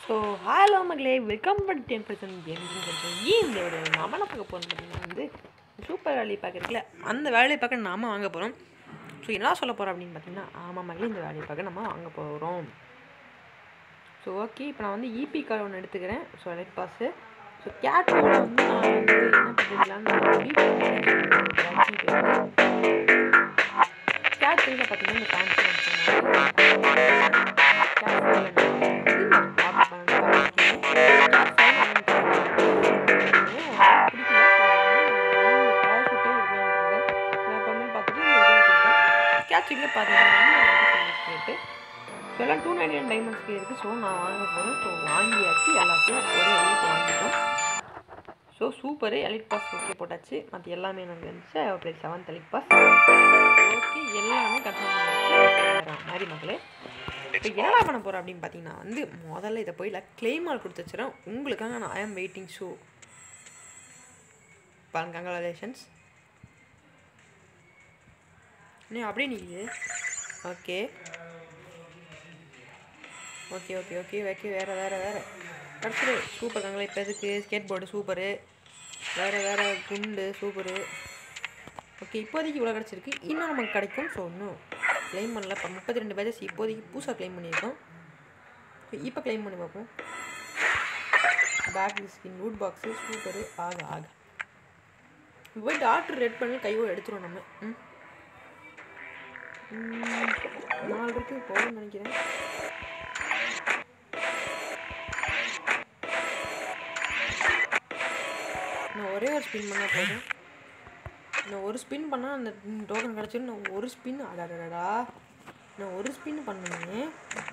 So hello மகளே welcome but ten percent gaming இந்த ஒரு நாம என்ன பார்க்க போகிறோம் பார்த்தீங்கன்னா வந்து சூப்பர் வேலையை பார்க்குறதுல அந்த வேலையை பார்க்க நாம வாங்க போகிறோம் ஸோ என்ன சொல்ல போகிறோம் அப்படின்னு பார்த்தீங்கன்னா ஆமாம் மகளே இந்த வேலையை பார்க்க நம்ம வாங்க போகிறோம் ஸோ ஓகே இப்போ நான் வந்து இபி கார்டு ஒன்று எடுத்துக்கிறேன் ஸோ எலைட் பாஸு ஸோ கேட் வந்து நான் வந்து என்ன பண்ணிக்கலான்னு கேட் ஃபீல்டில் பார்த்தீங்கன்னா இந்த ஃபேன்சி கேட்சிங்கில் பார்த்தீங்கன்னா எல்லாம் டூ நைன்டி நைன் டைமண்ட்ஸ்க்கு இருக்குது ஸோ நான் வாங்க போகிறேன் ஸோ வாங்கியாச்சு எல்லாத்தையும் ஒரே எலிட் வாங்கிட்டோம் so super elite pass okay போட்டாச்சு மற்ற எல்லாமே எனக்கு வந்துச்சு plus seventh elite pass okay எல்லாமே கன்ஃபார்ம் மாதிரி மக்களே இப்போ என்னடா பண்ண போகிறேன் அப்படின்னு பார்த்தீங்கன்னா வந்து முதல்ல இதை போய் கிளைம் ஆல் கொடுத்து வச்சுறேன் உங்களுக்காக நான் ஐ ஆம் வெயிட்டிங் ஷோ பாருங்க கங்க்ராலேஷன்ஸ் நீ அப்படியே நிற்குது okay okay okay okay okay வேறு வேறு வேறு கிடச்சிரு சூப்பர் கங்களா இப்போ எதுக்கு ஸ்கேட் போர்டு சூப்பரு வேறு வேறு குண்டு சூப்பரு ஓகே இப்போதைக்கு இவ்வளோ கிடச்சிருக்கு இன்னும் நமக்கு கிடைக்கும் ஸோ இன்னும் க்ளைம் பண்ணல இப்போ முப்பத்தி ரெண்டு பேஜஸ் இப்போதைக்கு புதுசாக க்ளைம் பண்ணியிருக்கோம் இப்போ க்ளைம் பண்ணி பார்ப்போம் bag skin loot box super ஆக ஆக போய் டாக்டர் ரெட் பண்ணி கையோடு எடுத்துருவோம் நம்ம ம் நாலு இருக்கு போதும்னு நினைக்கிறேன் நான் ஒரே ஒரு ஸ்பின் பண்ணால் போதும் நான் ஒரு ஸ்பின் பண்ணால் அந்த டோக்கன் கிடச்சிடும் நான் ஒரு ஸ்பின் அடாடா நான் ஒரு ஸ்பின் பண்ணேன்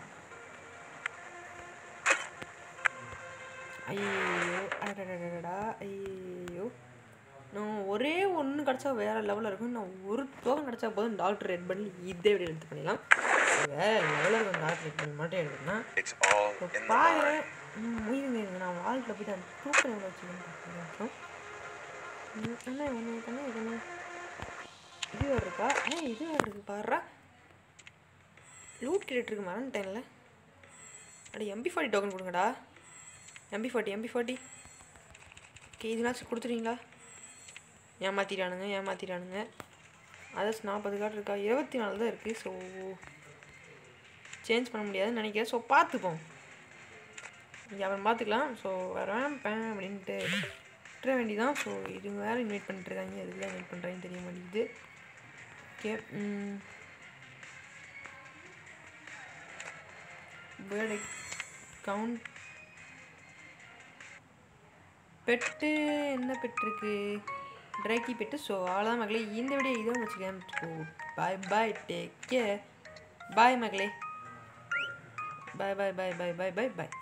ஐயோ அடடடடா ஐயோ நான் ஒரே ஒன்று கிடச்சா வேறு லெவலில் இருக்கும் நான் ஒரு டோக்கன் கிடச்சா போதும் டாக்டர் ரெட் பண்ணி இதே விட எடுத்து பண்ணிடலாம் வேறு லெவலில் இருக்கும் டாக்டர் ரெட் பண்ணி மட்டும் எடுக்கணும்னா It's all இப்போ in the mind. பாருங்க உயிர் இருங்க நான் வாழ்க்கையில் போயிட்டு அந்த தூக்கம் எவ்வளோ வச்சுக்கணும் பார்க்குறேன் அண்ணா ஒன்று தானே இது இது வேறு இருக்கா ஏ இது வேறு இருக்கு பாடுறா லூட் கிரியேட்டருக்கு மறந்துட்டேன்ல அட எம்பி ஃபார்ட்டி டோக்கன் கொடுங்கடா MP forty MP forty okay இதுனாச்சும் கொடுத்துறீங்களா ஏமாத்திட்டானுங்க ஏமாத்திட்டானுங்க அதர்ஸ் நாற்பது கார்டு இருக்கா இருபத்தி நாலு தான் இருக்குது ஸோ சேஞ்ச் பண்ண முடியாதுன்னு நினைக்கிறேன் ஸோ பார்த்துப்போம் இங்கே அப்புறம் பார்த்துக்கலாம் ஸோ வரேன் பேன் அப்படின்ட்டு விட்டுற வேண்டியதான் ஸோ இது வேறு இன்வைட் பண்ணிட்டுருக்காங்க எதுக்குலாம் இன்வைட் பண்ணுறாங்கன்னு தெரிய மாட்டேங்குது ஓகே பேர்டு கவுண்ட் பெட்டு என்ன பெட் இருக்கு ட்ரைக்கி பெட்டு ஸோ அவ்வளோதான் மகளே இந்த வீடியோ இதோ வச்சுக்கேன் so bye bye take care bye மகளே பாய் பாய் பாய் பாய் பாய் பாய் பாய்